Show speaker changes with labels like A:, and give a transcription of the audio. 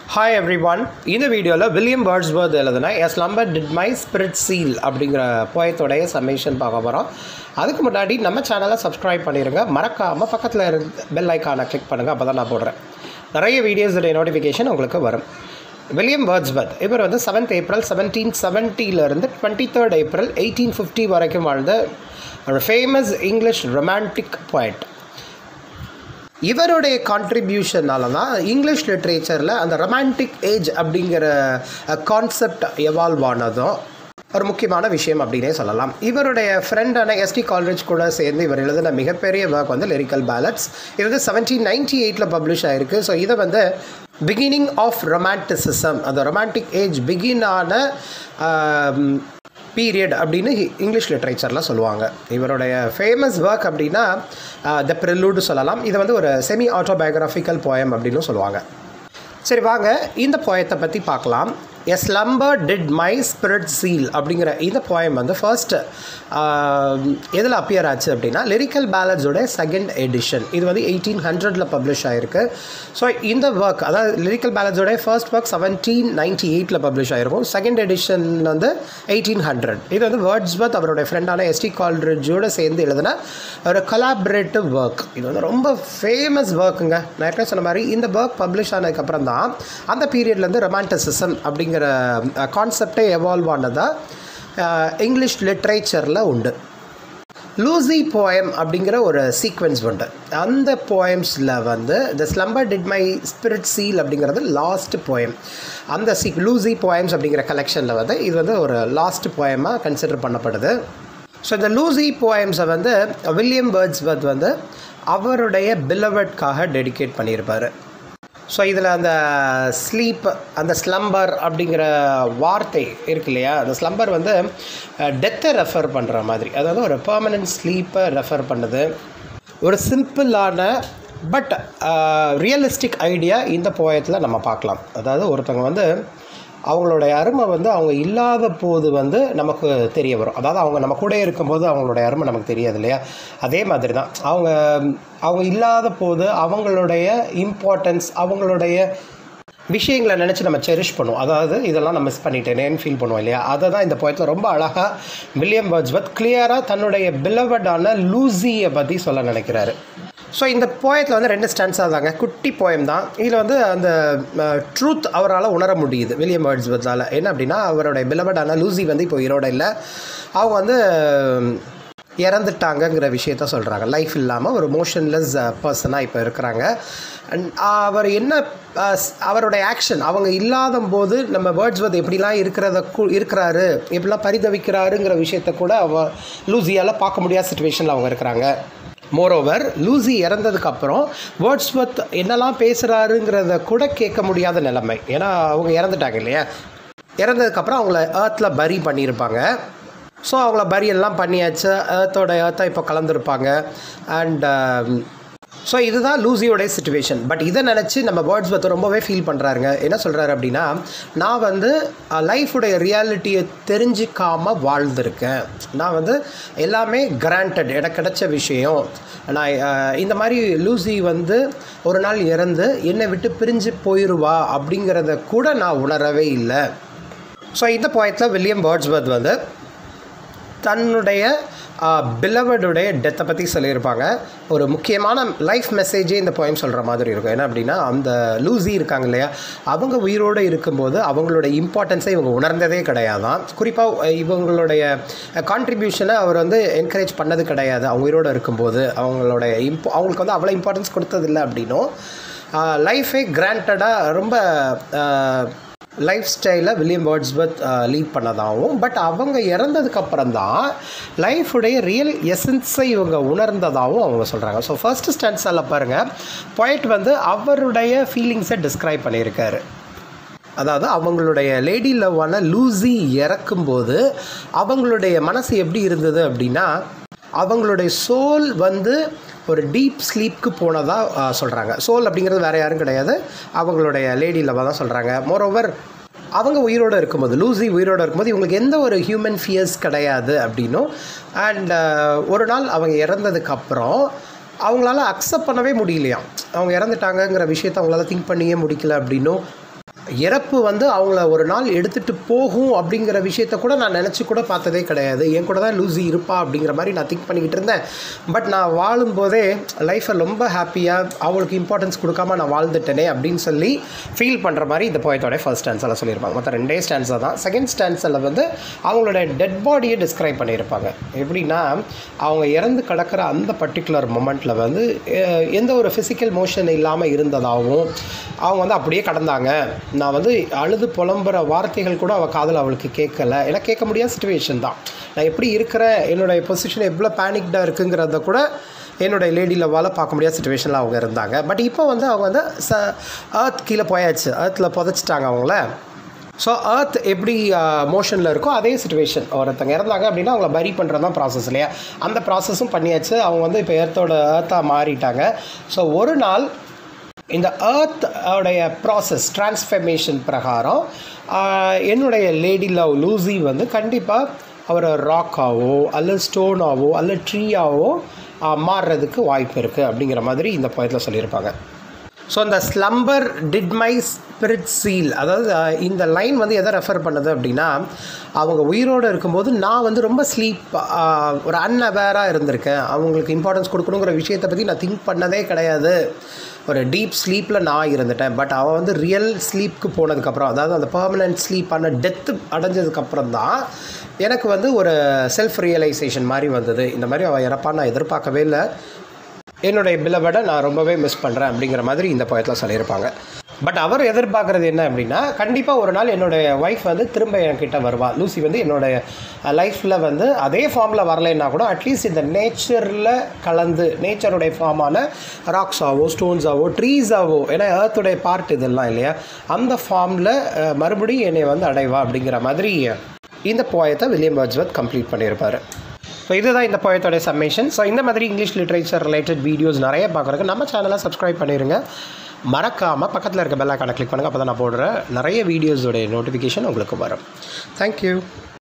A: hi every one இந்த வீடியோவில் William Wordsworth எழுதுன slumber did my spirit seal அப்படிங்கிற போயத்தோடைய சம்மேஷன் பார்க்க போகிறோம் அதுக்கு முன்னாடி நம்ம சேனலை சப்ஸ்கிரைப் பண்ணிடுங்க மறக்காமல் பக்கத்தில் இருக்க பெல் ஐக்கானை கிளிக் பண்ணுங்கள் அப்போ தான் நான் போடுறேன் நிறைய வீடியோஸுடைய நோட்டிஃபிகேஷன் உங்களுக்கு வரும் வில்லியம் வேர்ட்ஸ்வர்த் இவர் வந்து செவன்த் ஏப்ரல் செவன்டீன் செவன்ட்டியிலேருந்து twenty third April eighteen fifty வரைக்கும் வாழ்ந்த ஒரு ஃபேமஸ் இங்கிலீஷ் ரொமான்டிக் poet இவருடைய கான்ட்ரிபியூஷனால தான் இங்கிலீஷ் லிட்ரேச்சரில் அந்த ரொமான்டிக் ஏஜ் அப்படிங்கிற கான்செப்ட் எவால்வ் ஆனதும் ஒரு முக்கியமான விஷயம் அப்படின்னே சொல்லலாம் இவருடைய ஃப்ரெண்டான எஸ்டி கால்ரேஜ் கூட சேர்ந்து இவர் எழுதின மிகப்பெரிய ஒர்க் வந்து லிரிக்கல் பேலட்ஸ் இது வந்து செவன்டீன் நைன்டி எயிட்டில் பப்ளிஷ் ஆயிருக்கு ஸோ இதை வந்து பிகினிங் ஆஃப் ரொமான்டிசிசம் அந்த ரொமான்டிக் ஏஜ் பிகின் ஆன பீரியட் அப்படின்னு ஹி- இங்கிலீஷ் லிட்ரேச்சரில் சொல்லுவாங்க இவருடைய ஃபேமஸ் ஒர்க் அப்படின்னா த ப்ரிலூடு சொல்லலாம் இது வந்து ஒரு செமி ஆட்டோபயோகிராஃபிக்கல் போயம் அப்படின்னு சொல்லுவாங்க சரி வாங்க இந்த போயத்தை பற்றி பார்க்கலாம் slumber did my spirit seal அப்படிங்கிற இந்த போயம் வந்து ஃபர்ஸ்ட் எதில் அப்பியர் ஆச்சு அப்படின்னா லிரிக்கல் பேலட்ஸோட செகண்ட் எடிஷன் இது வந்து எயிட்டீன் ஹண்ட்ரடில் பப்ளிஷ் ஆகிருக்கு ஸோ இந்த ஒர்க் அதாவது லிரிக்கல் பேலட்ஸோட ஃபர்ஸ்ட் ஒர்க் செவன்டீன் நைன்டி எயிட்டில் பப்ளிஷ் ஆகிருக்கும் செகண்ட் எடிஷன் வந்து எயிட்டீன் ஹண்ட்ரட் இது வந்து வேர்ட்ஸ்வர்த் அவருடைய ஃப்ரெண்டான எஸ்டி கால்ரிட்ஜோட சேர்ந்து எழுதின ஒரு கொலாபரேட்டிவ் ஒர்க் இது வந்து ரொம்ப ஃபேமஸ் ஒர்க்குங்க நான் ஏற்கனவே சொன்ன மாதிரி இந்த ஒர்க் பப்ளிஷ் ஆனதுக்கப்புறம் தான் அந்த பீரியட்லேருந்து ரொமான்டிசிசம் அப்படிங்கிற கான்செப்டே எவால்வ் ஆனதாக இங்கிலீஷ் லிட்ரேச்சரில் உண்டு லூசி போயம் அப்படிங்கிற ஒரு சீக்வென்ஸ் உண்டு அந்த போயம்ஸில் வந்து the slumber did my spirit seal அப்படிங்கிறது லாஸ்ட் போயம் அந்த சீக் லூசி போயம்ஸ் அப்படிங்கிற கலெக்ஷனில் வந்து இது வந்து ஒரு லாஸ்ட் போயமாக கன்சிடர் பண்ணப்படுது ஸோ இந்த லூசி போயம்ஸை வந்து வில்லியம் பேர்ட்ஸ்வர்த் வந்து அவருடைய பிலவட்காக டெடிகேட் பண்ணியிருப்பார் ஸோ இதில் அந்த ஸ்லீப் அந்த ஸ்லம்பர் அப்படிங்கிற வார்த்தை இருக்கு இல்லையா அந்த ஸ்லம்பர் வந்து டெத்தை ரெஃபர் பண்ணுற மாதிரி அதாவது ஒரு பெர்மனன்ட் ஸ்லீப்பை ரெஃபர் பண்ணுது ஒரு சிம்பிளான பட் ரியலிஸ்டிக் ஐடியா இந்த போயத்தில் நம்ம பார்க்கலாம் அதாவது ஒருத்தவங்க வந்து அவங்களுடைய அருமை வந்து அவங்க இல்லாத போது வந்து நமக்கு தெரிய வரும் அதாவது அவங்க நம்ம கூட இருக்கும்போது அவங்களுடைய அருமை நமக்கு தெரியாது இல்லையா அதே மாதிரி தான் அவங்க அவங்க இல்லாத போது அவங்களுடைய இம்பார்ட்டன்ஸ் அவங்களுடைய விஷயங்களை நினச்சி நம்ம செரிஷ் பண்ணுவோம் அதாவது இதெல்லாம் நான் மிஸ் பண்ணிட்டேனேன்னு ஃபீல் பண்ணுவோம் இல்லையா அதை தான் இந்த போயத்தில் ரொம்ப அழகாக வில்லியம் பர்ஜ்வத் கிளியராக தன்னுடைய பிலவடான லூசியை பற்றி சொல்ல நினைக்கிறாரு ஸோ இந்த போயத்தில் வந்து ரெண்டு ஸ்டான்ஸாக தாங்க குட்டி போயம் தான் இதில் வந்து அந்த ட்ரூத் அவரால் உணர முடியுது வில்லியம் பர்ட்ஸ்வத்தால் என்ன அப்படின்னா அவருடைய பிலவடான லூசி வந்து இப்போ உயிரோட இல்லை அவங்க வந்து இறந்துட்டாங்கங்கிற விஷயத்த சொல்கிறாங்க லைஃப் இல்லாமல் ஒரு மோஷன்லெஸ் பர்சனாக இப்போ இருக்கிறாங்க அண்ட் அவர் என்ன அஹ், ஸ்- அவருடைய ஆக்ஷன் அவங்க இல்லாத போது நம்ம வேர்ட்ஸ்வர்த் எப்படிலாம் இருக்கிறத கு- இருக்கிறாரு எப்படிலாம் பரிதவிக்கிறாருங்கிற விஷயத்த கூட அவ லூசியால் பார்க்க முடியாத சுச்சுவேஷனில் அவங்க இருக்கிறாங்க மோரோவர் லூசி இறந்ததுக்கப்புறம் வேர்ட்ஸ்வர்த் என்னெல்லாம் பேசுகிறாருங்கிறத கூட கேட்க முடியாத நிலைமை ஏன்னா அவங்க இறந்துட்டாங்க இல்லையா இறந்ததுக்கப்புறம் அவங்கள ஏர்த்தில் பரி பண்ணியிருப்பாங்க ஸோ அவங்கள பரி எல்லாம் பண்ணியாச்சு ஏர்த்தோட ஏர்த்தை இப்போ கலந்துருப்பாங்க அண்ட் ஸோ இதுதான் லூசியோடைய சுச்சுவேஷன் பட் இதை நினச்சி நம்ம வேர்ட்ஸ் பற்றி ரொம்பவே ஃபீல் பண்ணுறாருங்க என்ன சொல்கிறாரு அப்படின்னா நான் வந்து லைஃபுடைய ரியாலிட்டியை தெரிஞ்சிக்காம வாழ்ந்திருக்கேன் நான் வந்து எல்லாமே கிராண்டட் எனக்கு கிடைச்ச விஷயம் நான் அஹ், இந்த மாதிரி லூசி வந்து ஒரு நாள் இறந்து என்னை விட்டு பிரிஞ்சு போயிடுவா அப்படிங்கிறத கூட நான் உணரவே இல்லை ஸோ இந்த போயத்தில் வில்லியம் பேர்ட்ஸ்வர்த் வந்து தன்னுடைய பிலவடுடைய டெத்தை பற்றி சொல்லியிருப்பாங்க ஒரு முக்கியமான லைஃப் மெசேஜே இந்த போயம் சொல்கிற மாதிரி இருக்கும் என்ன அப்படின்னா அந்த லூசி இருக்காங்க இல்லையா அவங்க உயிரோடு இருக்கும்போது அவங்களோட இம்பார்ட்டன்ஸை இவங்க உணர்ந்ததே கிடையாதான் குறிப்பாக இவங்களுடைய கான்ட்ரிபியூஷனை அவர் வந்து என்கரேஜ் பண்ணது கிடையாது அவங்க உயிரோடு இருக்கும்போது அவங்களுடைய இம்போ அவங்களுக்கு வந்து அவ்வளோ இம்பார்ட்டன்ஸ் கொடுத்ததில்லை அப்படின்னும் லைஃபே கிராண்டடாக ரொம்ப லைஃப் ஸ்டைலை வில்லியம் வேர்ட்ஸ்வர்த் லீட் பண்ணதாகவும் பட் அவங்க இறந்ததுக்கப்புறம் தான் லைஃபுடைய ரியல் எசன்ஸை இவங்க உணர்ந்ததாகவும் அவங்க சொல்கிறாங்க ஸோ ஃபர்ஸ்ட் ஸ்டான்ஸால் பாருங்கள் poet வந்து அவருடைய ஃபீலிங்ஸை டிஸ்கிரைப் பண்ணியிருக்காரு அதாவது அவங்களுடைய லேடி லவ்வான லூசி இறக்கும்போது அவங்களுடைய மனசு எப்படி இருந்தது அப்படின்னா அவங்களுடைய சோல் வந்து ஒரு டீப் ஸ்லீப்க்கு போனதாக சொல்கிறாங்க சோல் அப்படிங்கிறது வேறு யாரும் கிடையாது அவங்களுடைய லேடி லவ்வாக தான் சொல்கிறாங்க மோரோவர் அவங்க உயிரோடு இருக்கும்போது லூசி உயிரோடு இருக்கும்போது இவங்களுக்கு எந்த ஒரு ஹியூமன் ஃபியர்ஸ் கிடையாது அப்படின்னும் அண்ட் ஒரு நாள் அவங்க இறந்ததுக்கப்புறம் அவங்களால அக்செப்ட் பண்ணவே முடியலையாம் அவங்க இறந்துட்டாங்கங்கிற விஷயத்த அவங்களால திங்க் பண்ணியே முடிக்கல அப்படின்னும் இறப்பு வந்து அவங்கள ஒரு நாள் எடுத்துகிட்டு போகும் அப்படிங்கிற விஷயத்த கூட நான் நினச்சி கூட பார்த்ததே கிடையாது என் கூட தான் லூசி இருப்பா அப்படிங்கிற மாதிரி நான் திங்க் பண்ணிக்கிட்டு இருந்தேன் பட் நான் வாழும்போதே லைஃப்பை ரொம்ப ஹாப்பியாக அவங்களுக்கு இம்பார்ட்டன்ஸ் கொடுக்காம நான் வாழ்ந்துட்டேனே அப்படின்னு சொல்லி ஃபீல் பண்ணுற மாதிரி இந்த போயத்தோட ஃபர்ஸ்ட் ஸ்டான்ஸில் சொல்லியிருப்பாங்க மொத்தம் ரெண்டே ஸ்டான்ஸாக தான் செகண்ட் ஸ்டான்ஸில் வந்து அவங்களோட டெட் பாடியை டிஸ்கிரைப் பண்ணியிருப்பாங்க எப்படின்னா அவங்க இறந்து கிடக்கிற அந்த பர்டிகுலர் மொமெண்ட்டில் வந்து அஹ், எந்த ஒரு ஃபிசிக்கல் மோஷன் இல்லாமல் இருந்ததாகவும் அவங்க வந்து அப்படியே கடந்தாங்க நான் வந்து அழுது புலம்புற வார்த்தைகள் கூட அவள் காதில் அவளுக்கு கேட்கல ஏன்னா கேட்க முடியாத சுச்சுவேஷன் தான் நான் எப்படி இருக்கிறேன் என்னுடைய பொசிஷன் எவ்வளோ பேனிக்டாக இருக்குங்கிறத கூட என்னுடைய லேடி லெவலில் பார்க்க முடியாத சுச்சுவேஷனில் அவங்க இருந்தாங்க பட் இப்போ வந்து அவங்க வந்து ச ஏர்த் கீழே போயாச்சு ஏர்த்தில் புதைச்சிட்டாங்க அவங்கள ஸோ ஏர்த் எப்படி மோஷனில் இருக்கோ அதே சுச்சுவேஷன் ஒருத்தங்க இறந்தாங்க அப்படின்னா அவங்கள பரி பண்ணுறது தான் ப்ராசஸ் இல்லையா அந்த ப்ராசஸும் பண்ணியாச்சு அவங்க வந்து இப்போ ஏர்த்தோட ஏர்த்தாக மாறிட்டாங்க ஸோ ஒரு நாள் இந்த earth உடைய ப்ராசஸ் டிரான்ஸ்ஃபர்மேஷன் பிரகாரம் ஆஹ், என்னுடைய லேடி லவ் லூசி வந்து கண்டிப்பாக அவரை ராக்காவோ அல்லது ஸ்டோனாவோ அல்லது ட்ரீயாவோ மாறுறதுக்கு வாய்ப்பு இருக்குது அப்படிங்கிற மாதிரி இந்த போயத்தில் சொல்லியிருப்பாங்க ஸோ இந்த slumber did my spirit seal அதாவது அஹ், இந்த லைன் வந்து எதை ரெஃபர் பண்ணுது அப்படின்னா அவங்க உயிரோடு இருக்கும்போது நான் வந்து ரொம்ப ஸ்லீப் ஒரு அன்அவேராக இருந்திருக்கேன் அவங்களுக்கு இம்பார்ட்டன்ஸ் கொடுக்கணுங்கிற விஷயத்தை பற்றி நான் திங்க் பண்ணதே கிடையாது ஒரு டீப் ஸ்லீப்பில் நான் இருந்துட்டேன் பட் அவன் வந்து ரியல் ஸ்லீப்க்கு போனதுக்கப்புறம் அதாவது அந்த பர்மனெண்ட் ஸ்லீப்பான டெத்து அடைஞ்சதுக்கப்புறம் தான் எனக்கு வந்து ஒரு செல்ஃப் ரியலைசேஷன் மாதிரி வந்தது இந்த மாதிரி அவள் இறப்பான்னு நான் எதிர்பார்க்கவே இல்லை என்னுடைய பிலவடை நான் ரொம்பவே மிஸ் பண்ணுறேன் அப்படிங்கிற மாதிரி இந்த பயத்தில் சொல்லியிருப்பாங்க பட் அவர் எதிர்பார்க்குறது என்ன அப்படின்னா கண்டிப்பாக ஒரு நாள் என்னுடைய ஒய்ஃப் வந்து திரும்ப என்கிட்ட வருவா லூசி வந்து என்னோடைய லைஃப்பில் வந்து அதே ஃபார்மில் வரலைன்னா கூட அட்லீஸ்ட் இந்த நேச்சரில் கலந்து நேச்சருடைய ஃபார்மான ராக்ஸாவோ ஸ்டோன்ஸாவோ ட்ரீஸாவோ ஏன்னா ஏர்த்துடைய பார்ட் இதெல்லாம் இல்லையா அந்த ஃபார்மில் மறுபடியும் என்னை வந்து அடைவா அப்படிங்கிற மாதிரி இந்த போயத்தை வில்லியம் பர்ஜ்வத் கம்ப்ளீட் பண்ணியிருப்பார் ஸோ இதுதான் இந்த போயத்தோட சம்மேஷன் ஸோ இந்த மாதிரி இங்கிலீஷ் லிட்ரேச்சர் ரிலேட்டட் வீடியோஸ் நிறைய பார்க்குறதுக்கு நம்ம சேனலை சப்ஸ்கிரைப் பண்ணிடுங்க மறக்காமல் பக்கத்தில் இருக்க பெல் ஐக்கானை கிளிக் பண்ணுங்கள் அப்போ தான் நான் போடுற நிறைய வீடியோஸோடைய நோட்டிஃபிகேஷன் உங்களுக்கு வரும் தேங்க்யூ